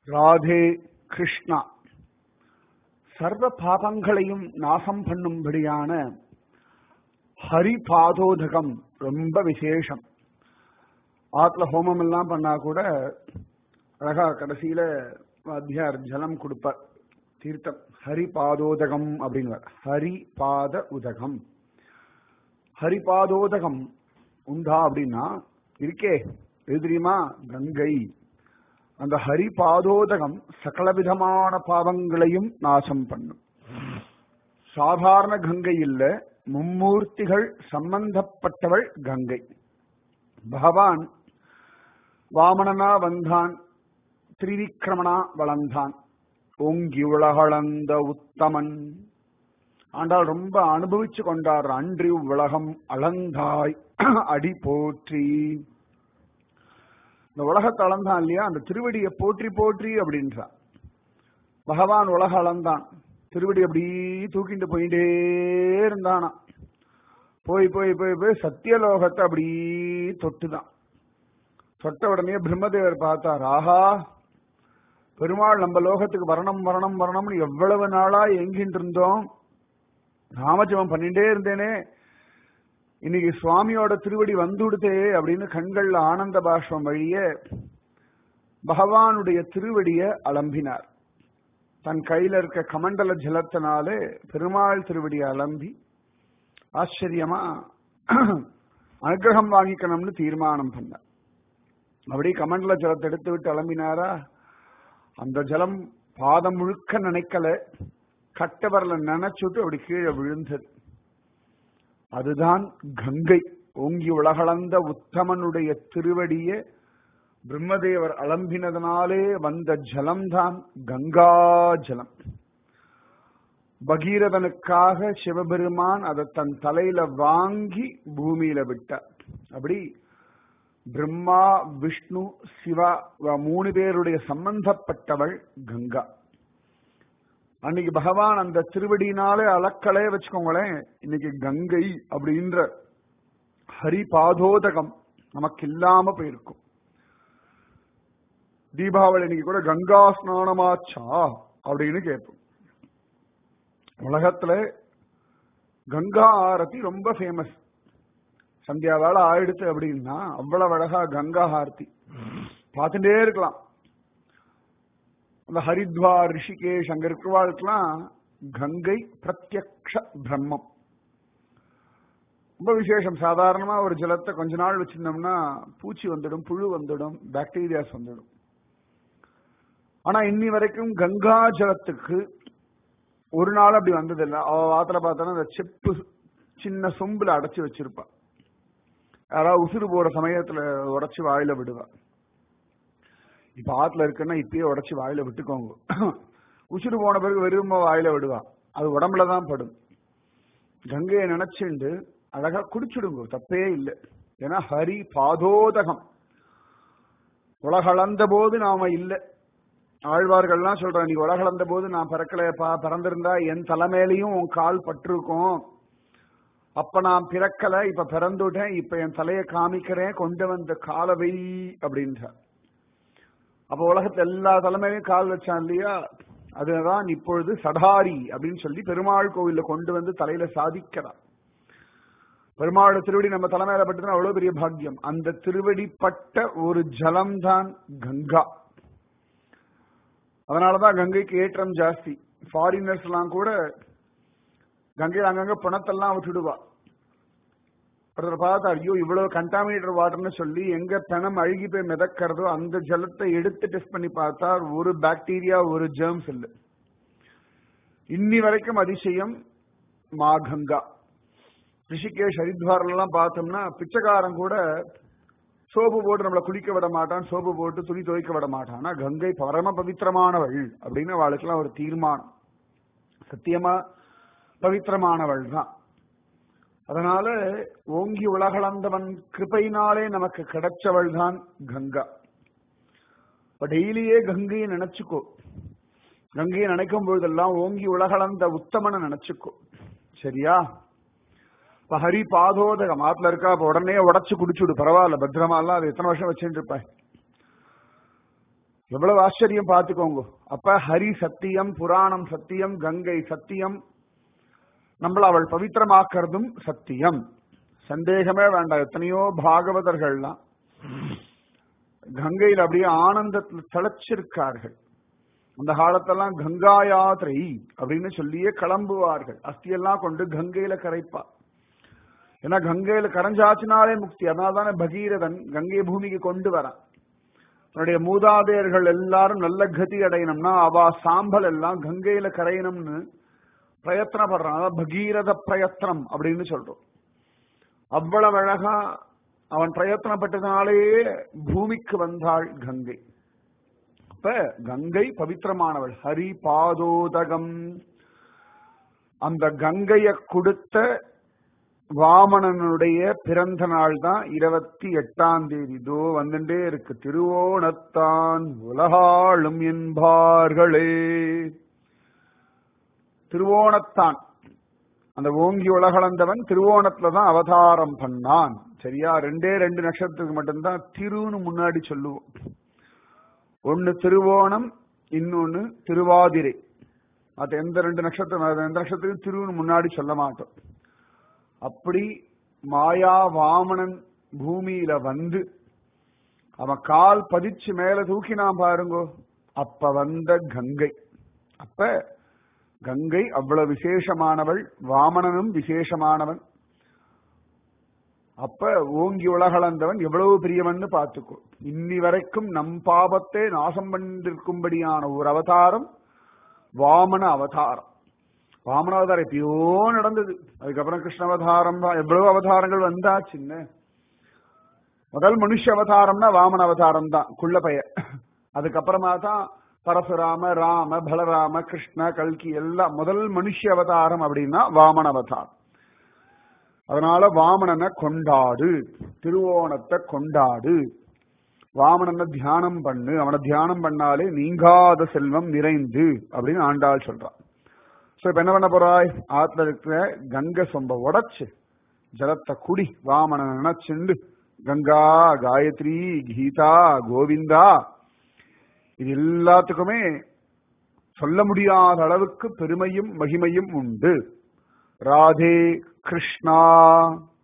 ராதே கிருஷ்ணா சர்வ பாபங்களையும் நாசம் பண்ணும்படியான ஹரிபாதோதகம் ரொம்ப விசேஷம் ஆத்துல ஹோமம் எல்லாம் பண்ணா கூட அழகா கடைசியில வாத்தியார் ஜலம் கொடுப்பார் தீர்த்தம் ஹரிபாதோதகம் அப்படின்னு ஹரிபாத உதகம் ஹரிபாதோதகம் உண்டா அப்படின்னா இருக்கே எது தெரியுமா கங்கை அந்த ஹரிபாதோதகம் சகலவிதமான பாவங்களையும் நாசம் பண்ணும் சாதாரண கங்கை இல்ல மும்மூர்த்திகள் சம்பந்தப்பட்டவள் கங்கை பகவான் வாமனனா வந்தான் திரிவிக்ரமனா வளர்ந்தான் ஓங்கி உலகளந்த உத்தமன் ஆண்டாள் ரொம்ப அனுபவிச்சு கொண்டார் அன்றி உலகம் அளந்தாய் அடி போற்றி இந்த உலகத்தை அளந்தான் இல்லையா அந்த திருவடியை போற்றி போற்றி அப்படின்றான் பகவான் உலக அளந்தான் திருவடி அப்படி தூக்கிட்டு போயிட்டே இருந்தானா போய் போய் போய் போய் சத்தியலோகத்தை அப்படி தொட்டுதான் தொட்ட உடனே பிரம்மதேவர் பார்த்தார் ஆஹா பெருமாள் நம்ம லோகத்துக்கு வரணும் வரணும் வரணும்னு எவ்வளவு நாளா எங்கிட்டு இருந்தோம் ராமஜபம் பண்ணிட்டே இருந்தேனே இன்னைக்கு சுவாமியோட திருவடி வந்துடுதே அப்படின்னு கண்கள்ல ஆனந்த பாஷ்பம் வழிய பகவானுடைய திருவடிய அலம்பினார் தன் கையில இருக்க கமண்டல ஜலத்தினாலே பெருமாள் திருவடியை அலம்பி ஆச்சரியமா அனுகிரகம் வாங்கிக்கணும்னு தீர்மானம் பண்ணார் அப்படி கமண்டல ஜலத்தை எடுத்து விட்டு அலம்பினாரா அந்த ஜலம் பாதம் முழுக்க நினைக்கல கட்டவரல நினைச்சுட்டு அப்படி கீழே விழுந்தது அதுதான் கங்கை ஓங்கி உலகளந்த உத்தமனுடைய திருவடியே பிரம்மதேவர் அலம்பினதனாலே வந்த ஜலம்தான் கங்கா ஜலம் பகீரதனுக்காக சிவபெருமான் அதை தன் தலையில வாங்கி பூமியில விட்டார் அப்படி பிரம்மா விஷ்ணு சிவா மூணு பேருடைய சம்பந்தப்பட்டவள் கங்கா அன்னைக்கு பகவான் அந்த திருவடியினாலே அளக்கலே வச்சுக்கோங்களேன் இன்னைக்கு கங்கை அப்படின்ற ஹரிபாதோதகம் நமக்கு இல்லாம போயிருக்கும் தீபாவளி இன்னைக்கு கூட கங்கா ஸ்நானமாச்சா அப்படின்னு கேட்போம் உலகத்துல கங்கா ஆரத்தி ரொம்ப ஃபேமஸ் சந்தியா வேலை ஆயிடுச்சு அப்படின்னா அவ்வளவு அழகா கங்கா ஆரத்தி பார்த்துட்டே இருக்கலாம் அந்த ஹரித்வார் ரிஷிகேஷ் அங்க இருக்கிறவாளுக்கெல்லாம் கங்கை பிரத்யக்ஷ பிரம்மம் ரொம்ப விசேஷம் சாதாரணமா ஒரு ஜலத்தை கொஞ்ச நாள் வச்சிருந்தோம்னா பூச்சி வந்துடும் புழு வந்துடும் பாக்டீரியாஸ் வந்துடும் ஆனா இன்னி வரைக்கும் கங்கா ஜலத்துக்கு ஒரு நாள் அப்படி வந்ததில்லை அவ வாத்திர பார்த்தோன்னா அந்த செப்பு சின்ன சொம்புல அடைச்சு வச்சிருப்பா யாராவது உசுறு போற சமயத்துல உடைச்சு வாயில விடுவா இப்ப ஆத்துல இருக்குன்னா இப்பயே உடைச்சு வாயில விட்டுக்கோங்க உசுறு போன பிறகு வெறும் வாயில விடுவா அது உடம்புல தான் படும் கங்கையை நினைச்சுண்டு அழகா குடிச்சுடுங்க தப்பே இல்லை ஏன்னா ஹரி பாதோதகம் உலகளந்த போது நாம இல்லை ஆழ்வார்கள்லாம் சொல்றேன் நீ உலகளந்த போது நான் பிறக்கலையப்பா பிறந்திருந்தா என் தலைமையிலையும் உன் கால் பட்டிருக்கும் அப்ப நான் பிறக்கல இப்ப பிறந்துட்டேன் இப்ப என் தலையை காமிக்கிறேன் கொண்டு வந்த காலவை அப்படின்றார் அப்ப உலகத்துல எல்லா தலைமையிலையும் கால் வச்சான் இல்லையா அதுதான் இப்பொழுது சடாரி அப்படின்னு சொல்லி பெருமாள் கோவில்ல கொண்டு வந்து தலையில சாதிக்கிறார் பெருமாளோட திருவடி நம்ம தலைமையில பட்டதுன்னா அவ்வளவு பெரிய பாக்கியம் அந்த திருவடி பட்ட ஒரு ஜலம் தான் கங்கா அதனாலதான் கங்கைக்கு ஏற்றம் ஜாஸ்தி ஃபாரினர்ஸ் எல்லாம் கூட கங்கையில் அங்கங்க பணத்தெல்லாம் விட்டுடுவா ஒருத்தர் பார்த்தா ஐயோ இவ்வளவு கண்டாமினேட்டர் வாட்டர்னு சொல்லி எங்க பணம் அழுகி போய் மிதக்கிறதோ அந்த ஜலத்தை எடுத்து டெஸ்ட் பண்ணி பார்த்தா ஒரு பாக்டீரியா ஒரு ஜெர்ம்ஸ் இல்லை இன்னி வரைக்கும் அதிசயம் மா கங்கா ரிஷிகேஷ் ஹரித்வாரெல்லாம் பார்த்தோம்னா பிச்சைக்காரன் கூட சோப்பு போட்டு நம்மளை குளிக்க விட மாட்டான் சோப்பு போட்டு துணி துவைக்க விட மாட்டான் ஆனா கங்கை பரம பவித்திரமானவள் அப்படின்னு அவளுக்கெல்லாம் ஒரு தீர்மானம் சத்தியமா பவித்திரமானவள் தான் அதனால ஓங்கி உலகளந்தவன் கிருப்பையினாலே நமக்கு கிடைச்சவள் தான் கங்கா இப்ப டெய்லியே கங்கையை நினைச்சுக்கோ கங்கையை நினைக்கும் பொழுதெல்லாம் ஓங்கி உலகளந்த உத்தமனை நினைச்சுக்கோ சரியா இப்ப ஹரி பாதோதகம் ஆத்துல இருக்கா அப்ப உடனே உடச்சு குடிச்சுடு பரவாயில்ல பத்திரமா எல்லாம் அது எத்தனை வருஷம் வச்சுட்டு இருப்பேன் எவ்வளவு ஆச்சரியம் பார்த்துக்கோங்க அப்ப ஹரி சத்தியம் புராணம் சத்தியம் கங்கை சத்தியம் நம்மள அவள் பவித்திரமாக்குறதும் சத்தியம் சந்தேகமே வேண்டாம் எத்தனையோ பாகவதர்கள்லாம் கங்கையில் அப்படியே ஆனந்தத்தில் திளைச்சிருக்கார்கள் அந்த காலத்தெல்லாம் கங்கா யாத்திரை அப்படின்னு சொல்லியே கிளம்புவார்கள் அஸ்தியெல்லாம் கொண்டு கங்கையில கரைப்பா ஏன்னா கங்கையில கரைஞ்சாச்சுனாலே முக்தி அதனால தானே பகீரதன் கங்கை பூமிக்கு கொண்டு வரான் தன்னுடைய மூதாதையர்கள் எல்லாரும் நல்ல கதி அடையணும்னா அவ சாம்பல் எல்லாம் கங்கையில கரையணும்னு பிரயத்தனப்படுறான் அதாவது பகீரத பிரயத்தனம் அப்படின்னு சொல்றோம் அவ்வளவு அழகா அவன் பிரயத்தனப்பட்டதுனாலேயே பூமிக்கு வந்தாள் கங்கை அப்ப கங்கை பவித்திரமானவள் ஹரி பாதோதகம் அந்த கங்கைய கொடுத்த வாமனனுடைய பிறந்த நாள் தான் இருபத்தி எட்டாம் தேதி இதோ வந்துட்டே இருக்கு திருவோணத்தான் உலகாளும் என்பார்களே திருவோணத்தான் அந்த ஓங்கி உலகளந்தவன் திருவோணத்துல தான் அவதாரம் பண்ணான் சரியா ரெண்டே ரெண்டு நட்சத்திரத்துக்கு மட்டும்தான் திருன்னு முன்னாடி சொல்லுவோம் ஒன்னு திருவோணம் இன்னொன்னு திருவாதிரை அது எந்த ரெண்டு நட்சத்திரம் எந்த நட்சத்திரம் திருன்னு முன்னாடி சொல்ல மாட்டோம் அப்படி மாயா வாமனன் பூமியில வந்து அவன் கால் பதிச்சு மேல தூக்கினான் பாருங்கோ அப்ப வந்த கங்கை அப்ப கங்கை அவ்வளவு விசேஷமானவள் வாமனனும் விசேஷமானவன் அப்ப ஓங்கி உலகளந்தவன் எவ்வளவு பெரியவன் பார்த்துக்கோ இன்னி வரைக்கும் நம் பாபத்தை நாசம் பண்ணிருக்கும்படியான ஒரு அவதாரம் வாமன அவதாரம் வாமன அவதாரம் எப்பயோ நடந்தது அதுக்கப்புறம் கிருஷ்ண அவதாரம் எவ்வளவு அவதாரங்கள் வந்தாச்சுன்னு முதல் மனுஷ அவதாரம்னா வாமன அவதாரம் தான் குள்ள பைய அதுக்கப்புறமா தான் பரசுராம ராம பலராம கிருஷ்ண கல்கி எல்லாம் முதல் மனுஷ அவதாரம் அப்படின்னா வாமன அவதாரம் அதனால வாமனனை கொண்டாடு திருவோணத்தை கொண்டாடு வாமனனை தியானம் பண்ணு அவனை தியானம் பண்ணாலே நீங்காத செல்வம் நிறைந்து அப்படின்னு ஆண்டாள் சொல்றான் சோ இப்ப என்ன பண்ண போறாய் ஆத்துல இருக்கிற கங்கை சொம்ப உடைச்சு ஜலத்தை குடி வாமன நினைச்சுண்டு கங்கா காயத்ரி கீதா கோவிந்தா இது எல்லாத்துக்குமே சொல்ல முடியாத அளவுக்கு பெருமையும் மகிமையும் உண்டு ராதே கிருஷ்ணா